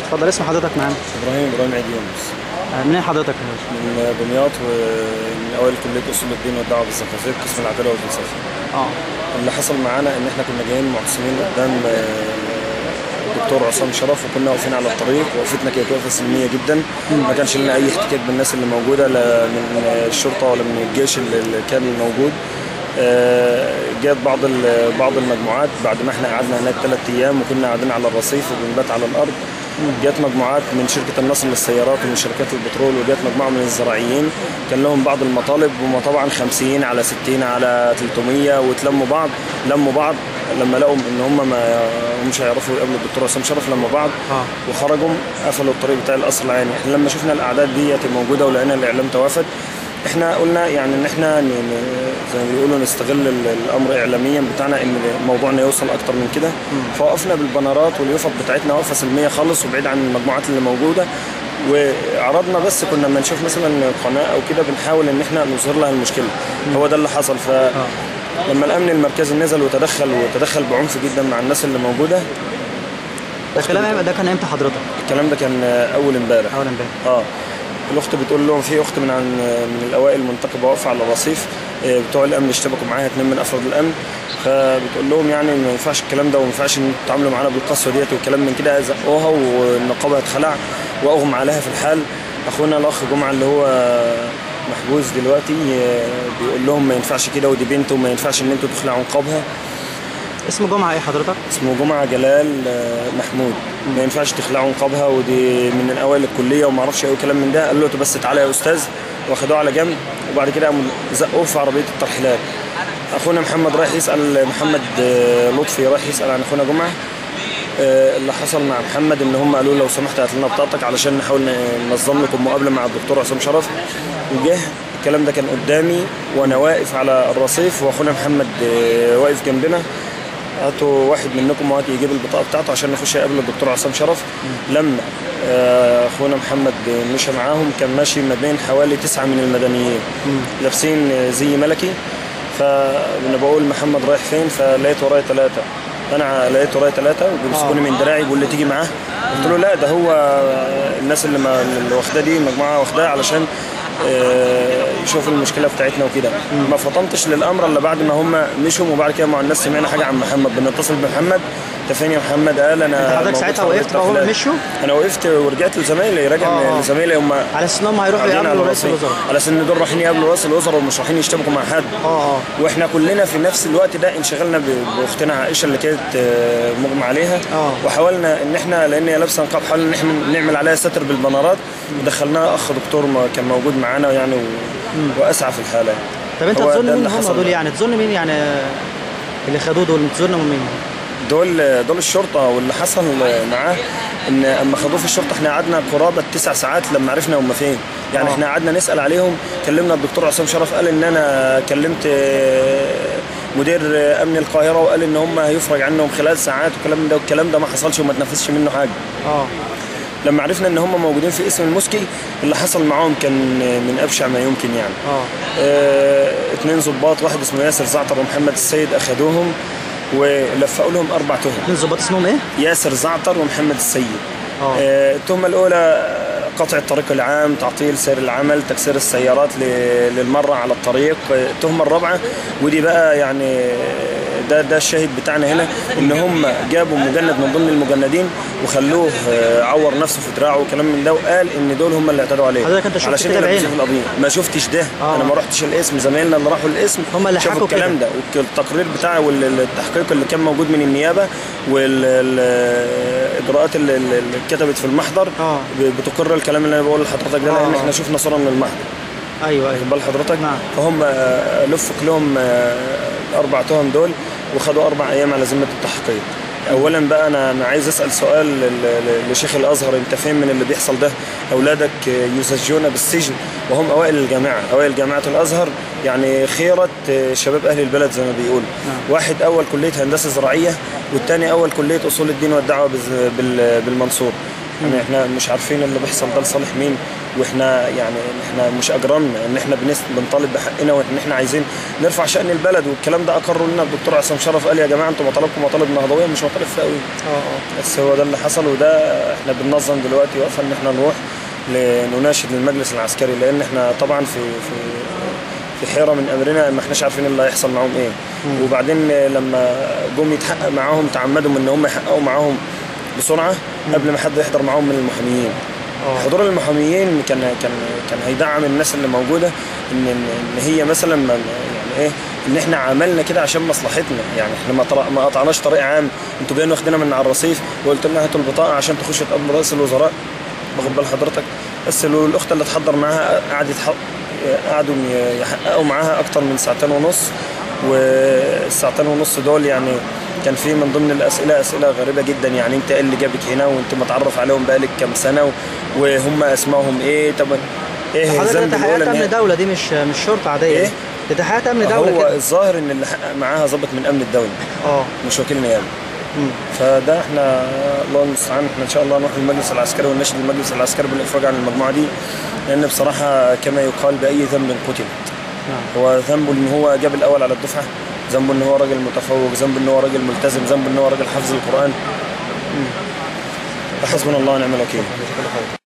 اتفضل اسم حضرتك معانا ابراهيم ابراهيم عيد يونس آه، منين حضرتك يا باشا؟ من دمياط ومن اوائل كليه اصول الدين والدعوه بالزقازيق قسم العداله والفلسفه اه اللي حصل معانا ان احنا كنا جايين معتصمين قدام آه، الدكتور عصام شرف وكنا واقفين على الطريق وقفتنا كانت وقفه سلميه جدا ما كانش لنا اي احتكاك بالناس اللي موجوده لا من الشرطه ولا من الجيش اللي اللي كان موجود آه، جات بعض ال- بعض المجموعات بعد ما احنا قعدنا هناك ثلاث ايام وكنا قاعدين على الرصيف وبنبات على الارض جات مجموعات من شركه النصر للسيارات ومن شركات البترول وجات مجموعه من الزراعيين كان لهم بعض المطالب وهم طبعا 50 على 60 على 300 وتلموا بعض لموا بعض لما لقوا ان هم ما همش هيعرفوا يقابلوا الدكتور عصام شرف لما بعض اه وخرجوا قفلوا الطريق بتاع القصر العيني احنا لما شفنا الاعداد ديت موجوده ولقينا الاعلام توافد احنا قلنا يعني ان احنا ن- ن- زي ما بيقولوا نستغل ال- الامر اعلاميا بتاعنا ان موضوعنا يوصل اكتر من كده فوقفنا بالبنرات واليوفط بتاعتنا وقفه سلميه خالص وبعيد عن المجموعات اللي موجوده وعرضنا بس كنا لما نشوف مثلا قناه او كده بنحاول ان احنا نظهر لها المشكله هو ده اللي حصل ف لما الامن المركزي نزل وتدخل وتدخل بعنف جدا مع الناس اللي موجوده ده كلام ده كان امتى حضرتك؟ الكلام ده كان اول امبارح اول امبارح اه الاخت بتقول لهم في اخت من عن من الاوائل المنتقبه واقفه على الرصيف آه، بتوع الامن اشتبكوا معاها اثنين من افراد الامن فبتقول لهم يعني ما ينفعش الكلام ده وما ينفعش ان انتوا تتعاملوا معانا بالقسوه ديت والكلام من كده زقوها والنقابه اتخلع واغمى عليها في الحال اخونا الاخ جمعه اللي هو محجوز دلوقتي آه، بيقول لهم ما ينفعش كده ودي بنت وما ينفعش ان انتوا تخلعوا نقابها اسم جمعه ايه حضرتك؟ اسمه جمعه جلال آه، محمود ما ينفعش تخلعوا نقابها ودي من الاوائل الكليه وما اعرفش ايه وكلام من ده قال له بس تعالى يا استاذ واخدوه على جنب وبعد كده قاموا زقوه في عربيه الترحيلات اخونا محمد رايح يسال محمد آه، لطفي رايح يسال عن اخونا جمعه آه، اللي حصل مع محمد ان هم قالوا له لو سمحت هات لنا بطاقتك علشان نحاول ننظم لكم مقابله مع الدكتور عصام شرف وجه الكلام ده كان قدامي وانا واقف على الرصيف واخونا محمد آه، واقف جنبنا هاتوا واحد منكم وهات يجيب البطاقه بتاعته عشان نخش يقابل الدكتور عصام شرف لما آه، اخونا محمد مشى معاهم كان ماشي ما بين حوالي تسعه من المدنيين لابسين آه، زي ملكي فانا بقول محمد رايح فين فلقيت ورايا ثلاثه انا لقيت ورايا ثلاثه وبيمسكوني من دراعي بيقول لي تيجي معاه قلت له لا ده هو الناس اللي ما اللي واخداه دي مجموعه واخداه علشان آه، يشوفوا المشكله بتاعتنا وكده ما فطنتش للامر الا بعد ما هم مشوا وبعد كده مع الناس سمعنا حاجه عن محمد بنتصل بمحمد انت فين يا محمد قال انا انت حضرتك موجود ساعتها في وقفت بقى وهم الترحيلات. مشوا؟ انا وقفت ورجعت لزمايلي راجع آه. لزمايلي هم على اساس ان هم هيروحوا قاعدين على يقابلوا رئيس الرصيف. الوزراء على اساس ان دول رايحين يقابلوا رئيس الوزراء ومش رايحين يشتبكوا مع حد اه اه واحنا كلنا في نفس الوقت ده انشغلنا ب- باختنا عائشه اللي كانت آه، مغمى عليها آه. وحاولنا ان احنا لان هي لابسه نقاب حاولنا ان احنا نعمل عليها ستر بالبنرات ودخلناها اخ دكتور ما كان موجود معانا يعني و... واسعى في الحاله طب انت هو تظن ده مين اللي هم حصل دول بقى. يعني تظن مين يعني اللي خدوه دول تظن من مين؟ دول دول الشرطه واللي حصل معاه ان اما خدوه في الشرطه احنا قعدنا قرابه تسع ساعات لما عرفنا هم فين يعني آه. احنا قعدنا نسال عليهم كلمنا الدكتور عصام شرف قال ان انا كلمت آه، مدير آه، امن القاهره وقال ان هم هيفرج عنهم خلال ساعات والكلام ده والكلام ده ما حصلش وما تنفذش منه حاجه اه لما عرفنا ان هم موجودين في اسم المسكي اللي حصل معاهم كان من ابشع ما يمكن يعني اه آه، اتنين ضباط واحد اسمه ياسر زعتر ومحمد السيد اخدوهم ولفقوا لهم اربع تهم اتنين ظباط اسمهم ايه؟ ياسر زعتر ومحمد السيد اه آه، التهمة الأولى قطع الطريق العام تعطيل سير العمل تكسير السيارات ل- للمرة على الطريق آه، التهمة الرابعة ودي بقى يعني ده ده الشاهد بتاعنا هنا ان هم جابوا مجند من ضمن المجندين وخلوه آه، عور نفسه في دراعه وكلام من ده وقال ان دول هم اللي اعتدوا عليه حضرتك أنت شفت علشان كده يلبسوه بعينك؟ في القضيه ما شفتش ده آه. انا ما رحتش الاسم زمايلنا اللي راحوا الاسم هم اللي شافوا حكوا الكلام كده. ده والتقرير بتاعه والتحقيق اللي كان موجود من النيابه والاجراءات اللي اللي اتكتبت في المحضر آه. ب- بتقر الكلام اللي انا بقوله لحضرتك ده لان آه. احنا شفنا صوره من المحضر ايوه ايوه واخد بال حضرتك نعم. فهم آه، لفق لهم آه، الاربع تهم دول وخدوا اربع ايام على ذمه التحقيق اولا بقى انا انا عايز اسال سؤال ل- ل- لشيخ الازهر انت فين من اللي بيحصل ده اولادك آه، يسجون بالسجن وهم اوائل الجامعه اوائل جامعه الازهر يعني خيره آه، شباب اهل البلد زي ما بيقولوا نعم. واحد اول كليه هندسه زراعيه والثاني اول كليه اصول الدين والدعوه بز- بال- بالمنصور يعني احنا مش عارفين اللي بيحصل ده لصالح مين واحنا يعني احنا مش اجرمنا ان احنا بنس بنطالب بحقنا وان احنا عايزين نرفع شان البلد والكلام ده اقره لنا الدكتور عصام شرف قال يا جماعه انتم مطالبكم مطالب نهضويه مش مطالب فئويه اه اه بس هو ده اللي حصل وده احنا بننظم دلوقتي وقفه ان احنا نروح لنناشد المجلس العسكري لان احنا طبعا في في في حيره من امرنا ما احناش عارفين اللي هيحصل معاهم ايه وبعدين لما جم يتحقق معاهم تعمدوا ان هم يحققوا معاهم بسرعه قبل ما حد يحضر معاهم من المحاميين اه حضور المحاميين كان كان كان هيدعم الناس اللي موجوده ان ان إن هي مثلا ما يعني ايه ان احنا عملنا كده عشان مصلحتنا يعني احنا ما طلع ما قطعناش طريق عام انتوا جايين واخدينا من على الرصيف وقلت لنا هاتوا البطاقه عشان تخش تقابل رئيس الوزراء واخد بال حضرتك بس لو الاخت اللي اتحضر معاها قعدت حق- قعدوا يحققوا معاها اكتر من ساعتين ونص والساعتين ونص دول يعني كان في من ضمن الاسئله اسئله غريبه جدا يعني انت ايه اللي جابك هنا وانت متعرف عليهم بقالك كام سنه و- وهم اسمائهم ايه طب ايه حضرتك ذنب دي الأولى تحقيقات إن امن هي- دوله دي مش مش شرطه عاديه إيه؟ دي تحقيقات امن دوله هو كده الظاهر ان اللي حقق معاها ضابط من امن الدوله اه مش وكيل نيابه مم. فده احنا الله المستعان احنا ان شاء الله نروح للمجلس العسكري ونناشد المجلس العسكري بالافراج عن المجموعه دي لان بصراحه كما يقال باي ذنب قتل نعم هو ذنبه ان هو جاب الاول على الدفعه ذنبه ان هو راجل متفوق ذنبه ان هو راجل ملتزم ذنبه ان هو راجل حافظ القران حسبنا الله ونعم الوكيل